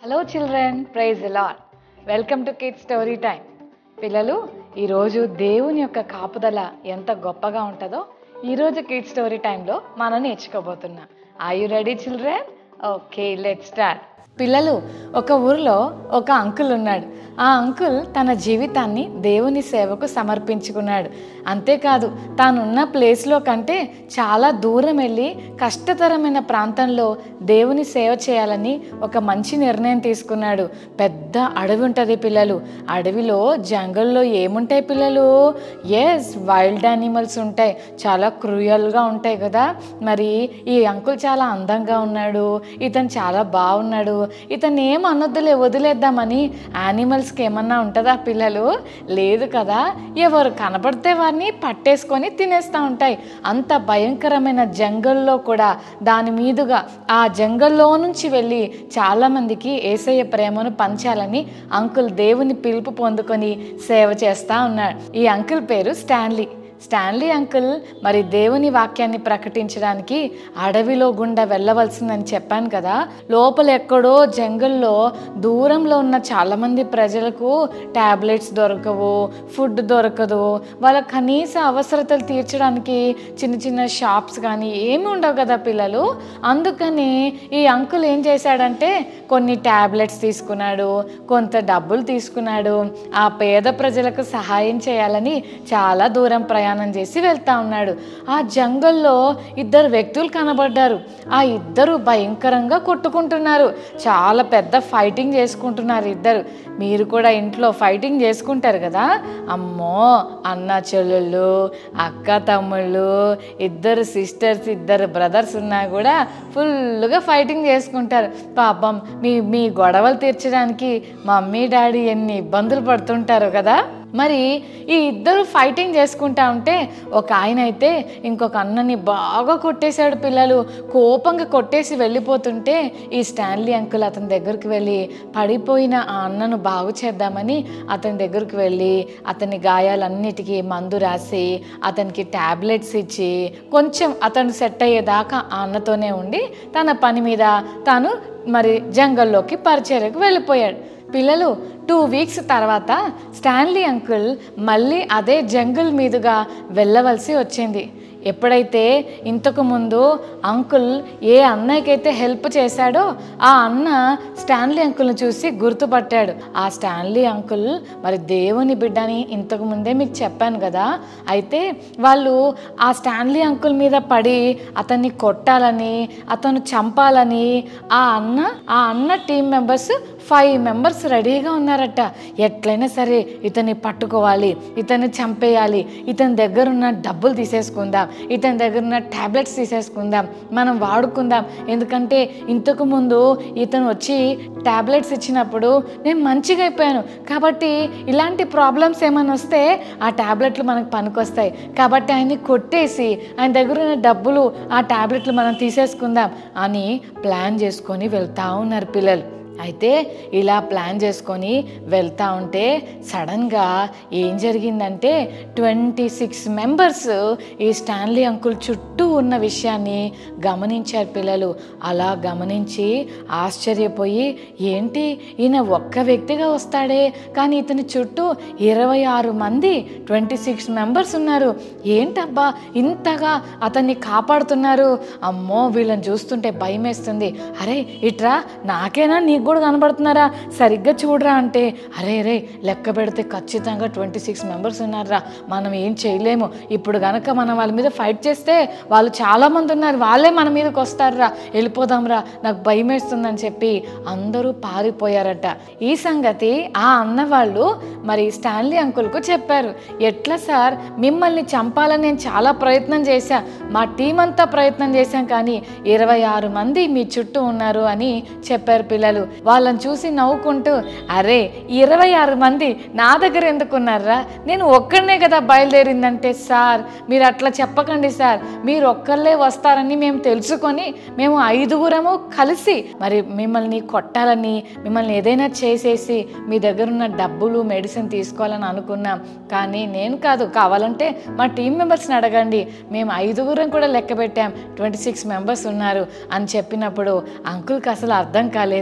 hello children praise Lord welcome to kid story time పిల్లలు ఈరోజు దేవుని యొక్క కాపుదల ఎంత గొప్పగా ఉంటుందో ఈరోజు కిడ్ స్టోరీ టైంలో మనం నేర్చుకోబోతున్నాం are you ready children okay let start పిల్లలు ఒక ఊరిలో ఒక అంకుల్ ఉన్నాడు ఆ అంకుల్ తన జీవితాన్ని దేవుని సేవకు సమర్పించుకున్నాడు అంతేకాదు తానున్న ప్లేస్లో కంటే చాలా దూరం వెళ్ళి కష్టతరమైన ప్రాంతంలో దేవుని సేవ చేయాలని ఒక మంచి నిర్ణయం తీసుకున్నాడు పెద్ద అడవి ఉంటుంది పిల్లలు అడవిలో జంగల్లో ఏముంటాయి పిల్లలు ఎస్ వైల్డ్ యానిమల్స్ ఉంటాయి చాలా క్రూయల్గా ఉంటాయి కదా మరి ఈ అంకుల్ చాలా అందంగా ఉన్నాడు ఇతను చాలా బాగున్నాడు ఇతను ఏం అనొద్దులే వదిలేద్దామని యానిమల్స్కి ఏమన్నా ఉంటుందా పిల్లలు లేదు కదా ఎవరు కనపడితే వారిని పట్టేసుకొని తినేస్తూ ఉంటాయి అంత భయంకరమైన జంగల్లో కూడా దాని మీదుగా ఆ జంగల్లో నుంచి వెళ్ళి చాలామందికి ఏసయ్య ప్రేమను పంచాలని అంకుల్ దేవుని పిలుపు పొందుకొని సేవ చేస్తూ ఉన్నాడు ఈ అంకుల్ పేరు స్టాన్లీ స్టాన్లీ అంకుల్ మరి దేవుని వాక్యాన్ని ప్రకటించడానికి అడవిలో గుండా వెళ్ళవలసిందని చెప్పాను కదా లోపల ఎక్కడో జంగల్లో దూరంలో ఉన్న చాలామంది ప్రజలకు ట్యాబ్లెట్స్ దొరకవు ఫుడ్ దొరకదు వాళ్ళ కనీస అవసరతలు తీర్చడానికి చిన్న చిన్న షాప్స్ కానీ ఏమి ఉండవు కదా పిల్లలు అందుకని ఈ అంకుల్ ఏం చేశాడంటే కొన్ని ట్యాబ్లెట్స్ తీసుకున్నాడు కొంత డబ్బులు తీసుకున్నాడు ఆ పేద ప్రజలకు సహాయం చేయాలని చాలా దూరం ప్రయాణం చేసి వెళ్తా ఉన్నాడు ఆ జంగల్లో ఇద్దరు వ్యక్తులు కనబడ్డారు ఆ ఇద్దరు భయంకరంగా కొట్టుకుంటున్నారు చాలా పెద్ద ఫైటింగ్ చేసుకుంటున్నారు ఇద్దరు మీరు కూడా ఇంట్లో ఫైటింగ్ చేసుకుంటారు కదా అమ్మో అన్న చెల్లెళ్ళు అక్క తమ్ముళ్ళు ఇద్దరు సిస్టర్స్ ఇద్దరు బ్రదర్స్ ఉన్నా కూడా ఫుల్గా ఫైటింగ్ చేసుకుంటారు పాపం మీ మీ గొడవలు తీర్చడానికి మమ్మీ డాడీ ఎన్ని ఇబ్బందులు పడుతుంటారు కదా మరి ఈ ఇద్దరు ఫైటింగ్ చేసుకుంటా ఉంటే ఒక ఆయన అయితే ఇంకొక అన్నని బాగా కొట్టేశాడు పిల్లలు కోపంగా కొట్టేసి వెళ్ళిపోతుంటే ఈ స్టాన్లీ అంకుల్ అతని దగ్గరికి వెళ్ళి పడిపోయిన ఆ అన్నను బాగు చేద్దామని అతని దగ్గరికి వెళ్ళి అతని గాయాలన్నిటికీ మందు రాసి అతనికి ట్యాబ్లెట్స్ ఇచ్చి కొంచెం అతను సెట్ అయ్యేదాకా ఆ అన్నతోనే ఉండి తన పని మీద తాను మరి జంగల్లోకి పరిచర్యకు వెళ్ళిపోయాడు పిల్లలు టూ వీక్స్ తర్వాత స్టాన్లీ అంకుల్ మళ్ళీ అదే జంగిల్ మీదుగా వెళ్ళవలసి వచ్చింది ఎప్పుడైతే ఇంతకు ముందు అంకుల్ ఏ అన్నయ్యకైతే హెల్ప్ చేశాడో ఆ అన్న స్టాన్లీ అంకుల్ని చూసి గుర్తుపట్టాడు ఆ స్టాన్లీ అంకుల్ మరి దేవుని బిడ్డని ఇంతకు ముందే మీకు చెప్పాను కదా అయితే వాళ్ళు ఆ స్టాన్లీ అంకుల్ మీద పడి అతన్ని కొట్టాలని అతను చంపాలని ఆ అన్న ఆ అన్న టీం మెంబర్స్ ఫైవ్ మెంబర్స్ రెడీగా ఉన్నారట ఎట్లయినా సరే ఇతన్ని పట్టుకోవాలి ఇతన్ని చంపేయాలి ఇతని దగ్గర ఉన్న డబ్బులు తీసేసుకుందాం ఇతని దగ్గర ఉన్న ట్యాబ్లెట్స్ తీసేసుకుందాం మనం వాడుకుందాం ఎందుకంటే ఇంతకు ముందు ఇతను వచ్చి ట్యాబ్లెట్స్ ఇచ్చినప్పుడు నేను మంచిగా అయిపోయాను కాబట్టి ఇలాంటి ప్రాబ్లమ్స్ ఏమైనా వస్తే ఆ ట్యాబ్లెట్లు మనకు పనికొస్తాయి కాబట్టి ఆయన్ని కొట్టేసి ఆయన దగ్గర ఉన్న డబ్బులు ఆ ట్యాబ్లెట్లు మనం తీసేసుకుందాం అని ప్లాన్ చేసుకొని వెళ్తా ఉన్నారు పిల్లలు అయితే ఇలా ప్లాన్ చేసుకొని వెళ్తా ఉంటే సడన్గా ఏం జరిగిందంటే ట్వంటీ సిక్స్ మెంబర్స్ ఈ స్టాన్లీ అంకుల్ చుట్టూ ఉన్న విషయాన్ని గమనించారు పిల్లలు అలా గమనించి ఆశ్చర్యపోయి ఏంటి ఈయన ఒక్క వ్యక్తిగా వస్తాడే కానీ ఇతని చుట్టూ ఇరవై ఆరు మంది ట్వంటీ సిక్స్ మెంబర్స్ ఉన్నారు ఏంటబ్బా ఇంతగా అతన్ని కాపాడుతున్నారు అమ్మో వీళ్ళని చూస్తుంటే భయం వేస్తుంది అరే ఇట్రా నాకేనా నీకు కూడా కనబడుతున్నారా సరిగ్గా చూడరా అంటే అరే రే లెక్క పెడితే ఖచ్చితంగా ట్వంటీ సిక్స్ మెంబర్స్ ఉన్నారా మనం ఏం చేయలేము ఇప్పుడు గనక మనం వాళ్ళ మీద ఫైట్ చేస్తే వాళ్ళు చాలామంది ఉన్నారు వాళ్ళే మన మీదకి వస్తారా వెళ్ళిపోదాంరా నాకు భయం వేస్తుందని చెప్పి అందరూ పారిపోయారట ఈ సంగతి ఆ అన్నవాళ్ళు మరి స్టాన్లీ అంకుల్కు చెప్పారు ఎట్లా సార్ మిమ్మల్ని చంపాలని నేను చాలా ప్రయత్నం చేశా మా టీం అంతా ప్రయత్నం చేశాం కానీ ఇరవై ఆరు మంది మీ చుట్టూ ఉన్నారు అని చెప్పారు పిల్లలు వాళ్ళని చూసి నవ్వుకుంటూ అరే ఇరవై ఆరు మంది నా దగ్గర ఎందుకున్నారా నేను ఒక్కడనే కదా బయలుదేరిందంటే సార్ మీరు అట్లా చెప్పకండి సార్ మీరు ఒక్కళ్ళే వస్తారని మేము తెలుసుకొని మేము ఐదుగురము కలిసి మరి మిమ్మల్ని కొట్టాలని మిమ్మల్ని ఏదైనా చేసేసి మీ దగ్గర ఉన్న డబ్బులు మెడిసిన్ తీసుకోవాలని అనుకున్నాం కానీ నేను కాదు కావాలంటే మా టీం మెంబర్స్ని అడగండి మేము ఐదుగురం కూడా లెక్క పెట్టాం ట్వంటీ సిక్స్ మెంబర్స్ ఉన్నారు అని చెప్పినప్పుడు అంకుల్కి అసలు అర్థం కాలేదు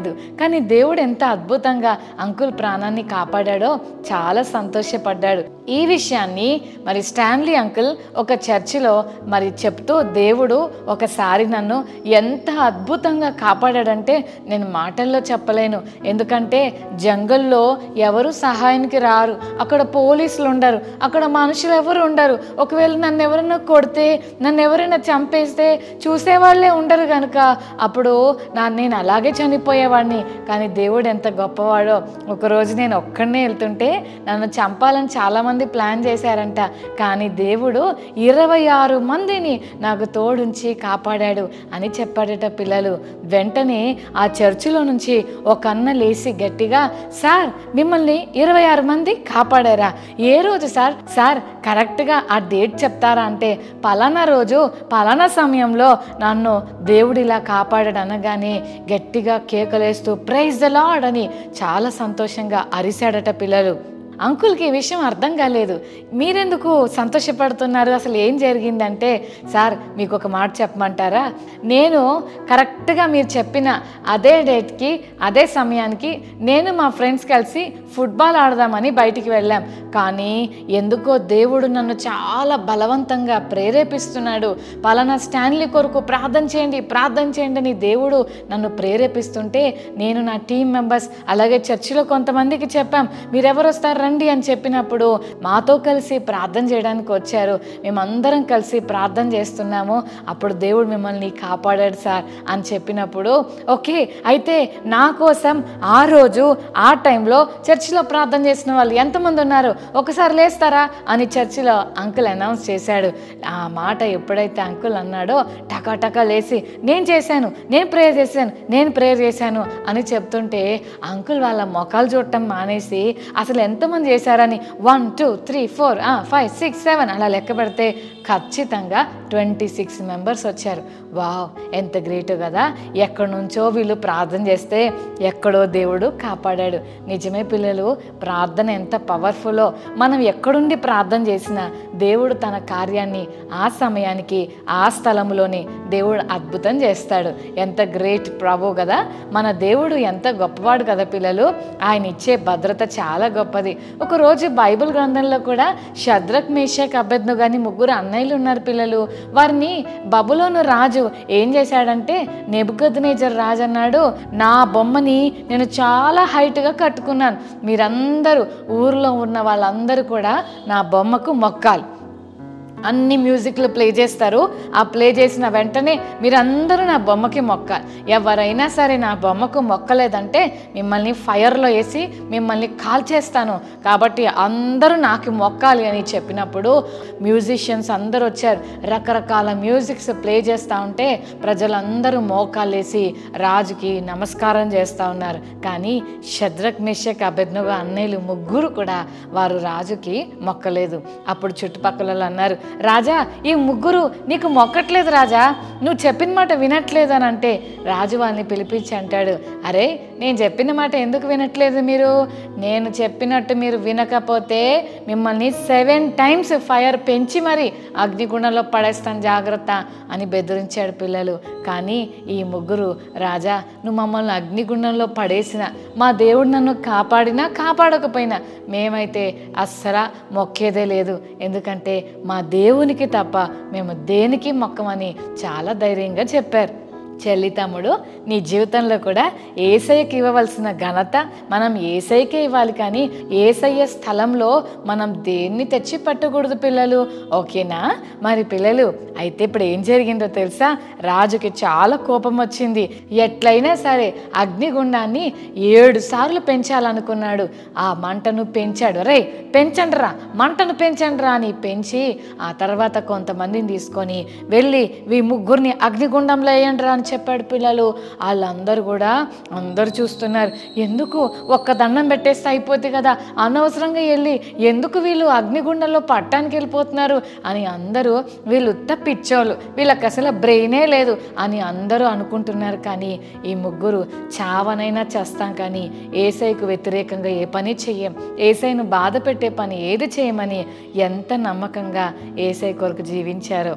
కానీ దేవుడు ఎంత అద్భుతంగా అంకుల్ ప్రాణాన్ని కాపాడాడో చాలా సంతోషపడ్డాడు ఈ విషయాన్ని మరి స్టాన్లీ అంకుల్ ఒక చర్చిలో మరి చెప్తూ దేవుడు ఒకసారి నన్ను ఎంత అద్భుతంగా కాపాడాడంటే నేను మాటల్లో చెప్పలేను ఎందుకంటే జంగల్లో ఎవరు సహాయానికి రారు అక్కడ పోలీసులు ఉండరు అక్కడ మనుషులు ఎవరు ఉండరు ఒకవేళ నన్ను ఎవరైనా కొడితే నన్ను ఎవరైనా చంపేస్తే చూసేవాళ్ళే ఉండరు కనుక అప్పుడు నా నేను అలాగే చనిపోయేవాడిని కానీ దేవుడు ఎంత గొప్పవాడో ఒకరోజు నేను ఒక్కడనే వెళ్తుంటే నన్ను చంపాలని చాలామంది ప్లాన్ చేశారంట కానీ దేవుడు ఇరవై ఆరు మందిని నాకు తోడుంచి కాపాడాడు అని చెప్పాడట పిల్లలు వెంటనే ఆ చర్చిలో నుంచి ఒక అన్న లేచి గట్టిగా సార్ మిమ్మల్ని ఇరవై ఆరు మంది కాపాడారా ఏ రోజు సార్ సార్ కరెక్ట్గా ఆ డేట్ చెప్తారా అంటే పలానా రోజు పలానా సమయంలో నన్ను దేవుడిలా కాపాడాడు అనగానే గట్టిగా కేకలేస్తూ ప్రైజ్ ద లాడ్ అని చాలా సంతోషంగా అరిశాడట పిల్లలు అంకుల్కి ఈ విషయం అర్థం కాలేదు మీరెందుకు సంతోషపడుతున్నారు అసలు ఏం జరిగిందంటే సార్ మీకు ఒక మాట చెప్పమంటారా నేను కరెక్ట్గా మీరు చెప్పిన అదే డేట్కి అదే సమయానికి నేను మా ఫ్రెండ్స్ కలిసి ఫుట్బాల్ ఆడదామని బయటికి వెళ్ళాం కానీ ఎందుకో దేవుడు నన్ను చాలా బలవంతంగా ప్రేరేపిస్తున్నాడు పలానా స్టాన్లీ కొరకు ప్రార్థన చేయండి ప్రార్థన చేయండి అని దేవుడు నన్ను ప్రేరేపిస్తుంటే నేను నా టీం మెంబర్స్ అలాగే చర్చిలో కొంతమందికి చెప్పాం మీరెవరు వస్తారు రండి అని చెప్పినప్పుడు మాతో కలిసి ప్రార్థన చేయడానికి వచ్చారు మేమందరం కలిసి ప్రార్థన చేస్తున్నాము అప్పుడు దేవుడు మిమ్మల్ని కాపాడాడు సార్ అని చెప్పినప్పుడు ఓకే అయితే నా కోసం ఆ రోజు ఆ టైంలో చర్చిలో ప్రార్థన చేసిన వాళ్ళు ఎంతమంది ఉన్నారు ఒకసారి లేస్తారా అని చర్చిలో అంకుల్ అనౌన్స్ చేశాడు ఆ మాట ఎప్పుడైతే అంకుల్ అన్నాడో టకా టకా లేచి నేను చేశాను నేను ప్రేయర్ చేశాను నేను ప్రేయర్ చేశాను అని చెప్తుంటే అంకుల్ వాళ్ళ మొఖాలు చూడటం మానేసి అసలు ఎంతమంది చేశారని one two three four five six seven అలా లెక్క పెడితే ఖచ్చితంగా ట్వంటీ సిక్స్ మెంబర్స్ వచ్చారు వావ్ ఎంత గ్రేట్ కదా ఎక్కడి నుంచో వీళ్ళు ప్రార్థన చేస్తే ఎక్కడో దేవుడు కాపాడాడు నిజమే పిల్లలు ప్రార్థన ఎంత పవర్ఫుల్లో మనం ఎక్కడుండి ప్రార్థన చేసినా దేవుడు తన కార్యాన్ని ఆ సమయానికి ఆ స్థలంలోనే దేవుడు అద్భుతం చేస్తాడు ఎంత గ్రేట్ ప్రభు కదా మన దేవుడు ఎంత గొప్పవాడు కదా పిల్లలు ఆయన ఇచ్చే భద్రత చాలా గొప్పది ఒకరోజు బైబిల్ గ్రంథంలో కూడా శద్రక్ మేషక్ అభ్యర్థను కానీ ముగ్గురు అన్నయ్యలు ఉన్నారు పిల్లలు వారిని బబులోను రాజు ఏం చేశాడంటే నెబుకద్నేజర్ రాజు అన్నాడు నా బొమ్మని నేను చాలా హైట్గా కట్టుకున్నాను మీరందరూ ఊర్లో ఉన్న వాళ్ళందరూ కూడా నా బొమ్మకు మొక్కాలి అన్ని మ్యూజిక్లు ప్లే చేస్తారు ఆ ప్లే చేసిన వెంటనే మీరందరూ నా బొమ్మకి మొక్కాలి ఎవరైనా సరే నా బొమ్మకు మొక్కలేదంటే మిమ్మల్ని ఫైర్లో వేసి మిమ్మల్ని కాల్ చేస్తాను కాబట్టి అందరూ నాకు మొక్కాలి అని చెప్పినప్పుడు మ్యూజిషియన్స్ అందరూ వచ్చారు రకరకాల మ్యూజిక్స్ ప్లే చేస్తూ ఉంటే ప్రజలందరూ మోకాలేసి రాజుకి నమస్కారం చేస్తూ ఉన్నారు కానీ శద్రక్ మిషక్ అభెజ్ఞగా అన్నయ్యలు ముగ్గురు కూడా వారు రాజుకి మొక్కలేదు అప్పుడు చుట్టుపక్కల అన్నారు రాజా ఈ ముగ్గురు నీకు మొక్కట్లేదు రాజా నువ్వు చెప్పిన మాట వినట్లేదు అని అంటే రాజు వాళ్ళని పిలిపించి అంటాడు అరే నేను చెప్పిన మాట ఎందుకు వినట్లేదు మీరు నేను చెప్పినట్టు మీరు వినకపోతే మిమ్మల్ని సెవెన్ టైమ్స్ ఫైర్ పెంచి మరి అగ్నిగుణంలో పడేస్తాను జాగ్రత్త అని బెదిరించాడు పిల్లలు కానీ ఈ ముగ్గురు రాజా నువ్వు మమ్మల్ని అగ్నిగుండంలో పడేసిన మా దేవుడు నన్ను కాపాడినా కాపాడకపోయినా మేమైతే అస్సలు మొక్కేదే లేదు ఎందుకంటే మా దేవునికి తప్ప మేము దేనికి మొక్కమని చాలా ధైర్యంగా చెప్పారు చెల్లి తమ్ముడు నీ జీవితంలో కూడా ఏసయ్యకి ఇవ్వవలసిన ఘనత మనం ఏసైకే ఇవ్వాలి కానీ ఏసయ్య స్థలంలో మనం దేన్ని తెచ్చి పట్టకూడదు పిల్లలు ఓకేనా మరి పిల్లలు అయితే ఇప్పుడు ఏం జరిగిందో తెలుసా రాజుకి చాలా కోపం వచ్చింది ఎట్లయినా సరే అగ్నిగుండాన్ని ఏడు సార్లు పెంచాలనుకున్నాడు ఆ మంటను పెంచాడు రే పెంచండిరా మంటను పెంచండిరా అని పెంచి ఆ తర్వాత కొంతమందిని తీసుకొని వెళ్ళి వీ ముగ్గురిని అగ్నిగుండంలో వేయండిరా అని చెప్పాడు పిల్లలు వాళ్ళందరూ కూడా అందరూ చూస్తున్నారు ఎందుకు ఒక్క దండం పెట్టేస్తే అయిపోద్ది కదా అనవసరంగా వెళ్ళి ఎందుకు వీళ్ళు అగ్నిగుండంలో పట్టానికి వెళ్ళిపోతున్నారు అని అందరూ వీళ్ళు ఉత్త పిచ్చోళ్ళు వీళ్ళకి అసలు బ్రెయినే లేదు అని అందరూ అనుకుంటున్నారు కానీ ఈ ముగ్గురు చావనైనా చేస్తాం కానీ ఏసైకు వ్యతిరేకంగా ఏ పని చెయ్యం ఏసైను బాధ పెట్టే పని ఏది చేయమని ఎంత నమ్మకంగా ఏసై కొరకు జీవించారో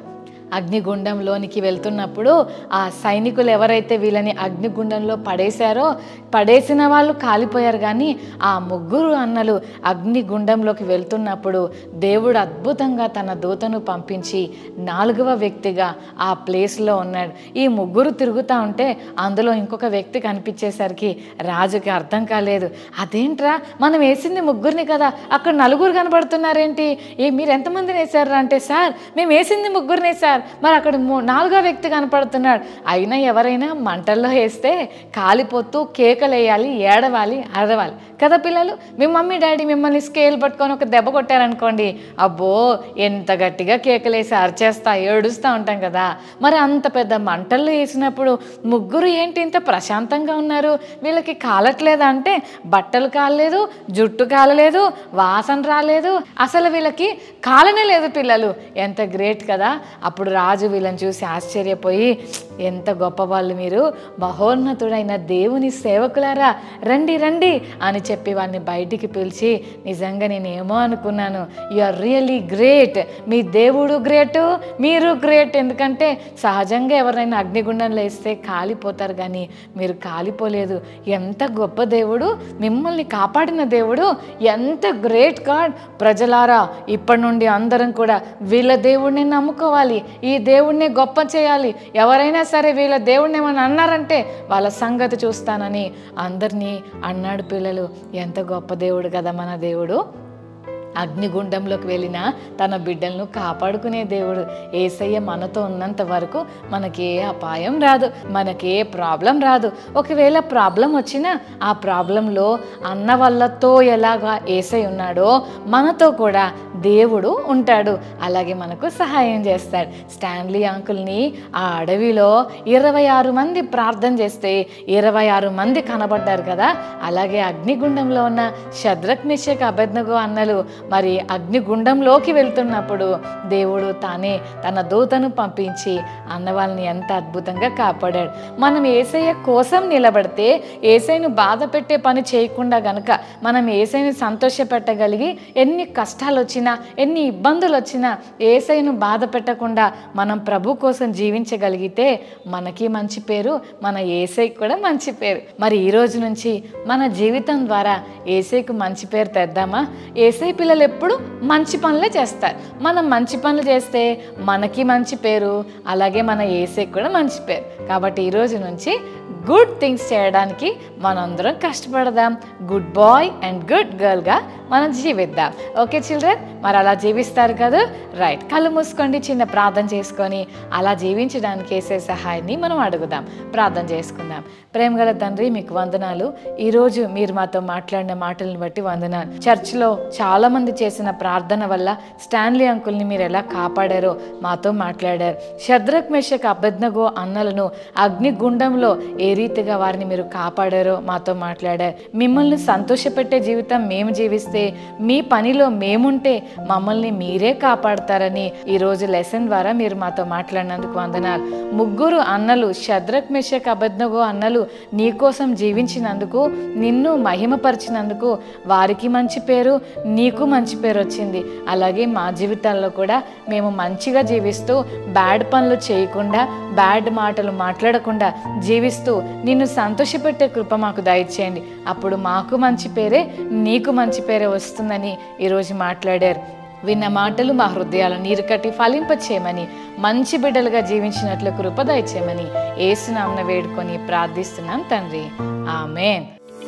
అగ్నిగుండంలోనికి వెళ్తున్నప్పుడు ఆ సైనికులు ఎవరైతే వీళ్ళని అగ్నిగుండంలో పడేశారో పడేసిన వాళ్ళు కాలిపోయారు కానీ ఆ ముగ్గురు అన్నలు అగ్నిగుండంలోకి వెళ్తున్నప్పుడు దేవుడు అద్భుతంగా తన దూతను పంపించి నాలుగవ వ్యక్తిగా ఆ ప్లేస్లో ఉన్నాడు ఈ ముగ్గురు తిరుగుతూ ఉంటే అందులో ఇంకొక వ్యక్తి కనిపించేసరికి రాజుకి అర్థం కాలేదు అదేంట్రా మనం వేసింది ముగ్గురిని కదా అక్కడ నలుగురు కనబడుతున్నారేంటి ఏ మీరు ఎంతమందిని వేశారు అంటే సార్ మేము వేసింది ముగ్గురిని సార్ మరి అక్కడ మూ- నాలుగో వ్యక్తి కనపడుతున్నాడు అయినా ఎవరైనా మంటల్లో వేస్తే కాలిపోతూ కేకలేయాలి ఏడవాలి అరవాలి కదా పిల్లలు మీ మమ్మీ డాడీ మిమ్మల్ని స్కేల్ పట్టుకొని ఒక దెబ్బ కొట్టారనుకోండి అబ్బో ఎంత గట్టిగా కేకలేసి అరిచేస్తా ఏడుస్తూ ఉంటాం కదా మరి అంత పెద్ద మంటల్లో వేసినప్పుడు ముగ్గురు ఏంటి ఇంత ప్రశాంతంగా ఉన్నారు వీళ్ళకి కాలట్లేదా అంటే బట్టలు కాలలేదు జుట్టు కాలలేదు వాసన రాలేదు అసలు వీళ్ళకి కాలనే లేదు పిల్లలు ఎంత గ్రేట్ కదా అప్పుడు రాజు వీళ్ళని చూసి ఆశ్చర్యపోయి ఎంత గొప్ప వాళ్ళు మీరు మహోన్నతుడైన దేవుని సేవకులారా రండి రండి అని చెప్పి వాడిని బయటికి పిలిచి నిజంగా నేనేమో అనుకున్నాను యు ఆర్ రియలీ గ్రేట్ మీ దేవుడు గ్రేటు మీరు గ్రేట్ ఎందుకంటే సహజంగా ఎవరైనా అగ్నిగుండంలో వేస్తే కాలిపోతారు కానీ మీరు కాలిపోలేదు ఎంత గొప్ప దేవుడు మిమ్మల్ని కాపాడిన దేవుడు ఎంత గ్రేట్ గాడ్ ప్రజలారా ఇప్పటి నుండి అందరం కూడా వీళ్ళ దేవుడిని నమ్ముకోవాలి ఈ దేవుడిని గొప్ప చేయాలి ఎవరైనా సరే వీళ్ళ దేవుడిని ఏమని అన్నారంటే వాళ్ళ సంగతి చూస్తానని అందరినీ అన్నాడు పిల్లలు ఎంత గొప్ప దేవుడు కదా మన దేవుడు అగ్నిగుండంలోకి వెళ్ళిన తన బిడ్డలను కాపాడుకునే దేవుడు ఏసయ్య మనతో ఉన్నంత వరకు మనకి ఏ అపాయం రాదు మనకి ఏ ప్రాబ్లం రాదు ఒకవేళ ప్రాబ్లం వచ్చినా ఆ ప్రాబ్లంలో అన్న వాళ్ళతో ఎలాగా ఏసై ఉన్నాడో మనతో కూడా దేవుడు ఉంటాడు అలాగే మనకు సహాయం చేస్తాడు స్టాన్లీ అంకుల్ని ఆ అడవిలో ఇరవై ఆరు మంది ప్రార్థన చేస్తే ఇరవై ఆరు మంది కనబడ్డారు కదా అలాగే అగ్నిగుండంలో ఉన్న శద్రక్ మిషక్ అభెజ్ఞగో అన్నలు మరి అగ్నిగుండంలోకి వెళ్తున్నప్పుడు దేవుడు తానే తన దూతను పంపించి అన్న వాళ్ళని ఎంత అద్భుతంగా కాపాడాడు మనం ఏసయ్య కోసం నిలబడితే ఏసైను బాధ పెట్టే పని చేయకుండా గనుక మనం ఏసైని సంతోష పెట్టగలిగి ఎన్ని కష్టాలు వచ్చినా ఎన్ని ఇబ్బందులు వచ్చినా ఏసైను బాధ పెట్టకుండా మనం ప్రభు కోసం జీవించగలిగితే మనకి మంచి పేరు మన ఏసైకి కూడా మంచి పేరు మరి ఈ రోజు నుంచి మన జీవితం ద్వారా ఏసైకు మంచి పేరు తెద్దామా ఏసై పిల్లలు ఎప్పుడు మంచి పనులే చేస్తారు మనం మంచి పనులు చేస్తే మనకి మంచి పేరు అలాగే మన ఏసైకి కూడా మంచి పేరు కాబట్టి ఈ రోజు నుంచి గుడ్ థింగ్స్ చేయడానికి మనందరం కష్టపడదాం గుడ్ బాయ్ అండ్ గుడ్ గర్ల్గా మనం జీవిద్దాం ఓకే చిల్డ్రన్ మరి అలా జీవిస్తారు కదా రైట్ కళ్ళు మూసుకోండి చిన్న ప్రార్థన చేసుకొని అలా జీవించడానికి వేసే సహాయాన్ని మనం అడుగుదాం ప్రార్థన చేసుకుందాం ప్రేమగల తండ్రి మీకు వందనాలు ఈరోజు మీరు మాతో మాట్లాడిన మాటలను బట్టి వందనాలు చర్చ్లో చాలామంది చేసిన ప్రార్థన వల్ల స్టాన్లీ అంకుల్ని మీరు ఎలా కాపాడారో మాతో మాట్లాడారు శద్రక్ మేషక్ అభ్యర్థగో అన్నలను అగ్నిగుండంలో ఏ రీతిగా వారిని మీరు కాపాడారో మాతో మాట్లాడారు మిమ్మల్ని సంతోషపెట్టే జీవితం మేము జీవిస్తే మీ పనిలో మేముంటే మమ్మల్ని మీరే కాపాడతారని ఈరోజు లెసన్ ద్వారా మీరు మాతో మాట్లాడినందుకు వందనాలు ముగ్గురు అన్నలు శద్రక్ మెషక్ అబద్ధగో అన్నలు నీకోసం జీవించినందుకు నిన్ను మహిమపరిచినందుకు వారికి మంచి పేరు నీకు మంచి పేరు వచ్చింది అలాగే మా జీవితాల్లో కూడా మేము మంచిగా జీవిస్తూ బ్యాడ్ పనులు చేయకుండా బ్యాడ్ మాటలు మాట్లాడకుండా జీవిస్తూ నిన్ను సంతోషపెట్టే కృప మాకు దయచేయండి అప్పుడు మాకు మంచి పేరే నీకు మంచి పేరే వస్తుందని ఈరోజు మాట్లాడారు విన్న మాటలు మా హృదయాలను నీరు కట్టి ఫలింపచేయమని మంచి బిడ్డలుగా జీవించినట్లు కృప దయచేయమని ఏసునామన వేడుకొని ప్రార్థిస్తున్నాం తండ్రి ఆమెన్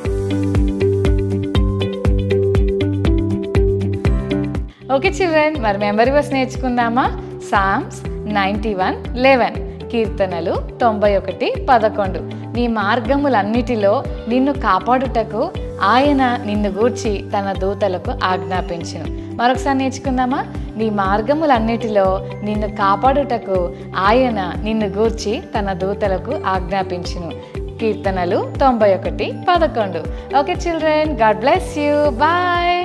ఓకే చిల్డ్రన్ మరి మెమరీ వర్స్ నేర్చుకుందామా సామ్స్ నైంటీ వన్ లెవెన్ కీర్తనలు తొంభై ఒకటి పదకొండు నీ మార్గములన్నిటిలో నిన్ను కాపాడుటకు ఆయన నిన్ను గూర్చి తన దూతలకు ఆజ్ఞాపించును మరొకసారి నేర్చుకుందామా నీ మార్గములన్నిటిలో నిన్ను కాపాడుటకు ఆయన నిన్ను గూర్చి తన దూతలకు ఆజ్ఞాపించును కీర్తనలు తొంభై ఒకటి పదకొండు okay children God bless you bye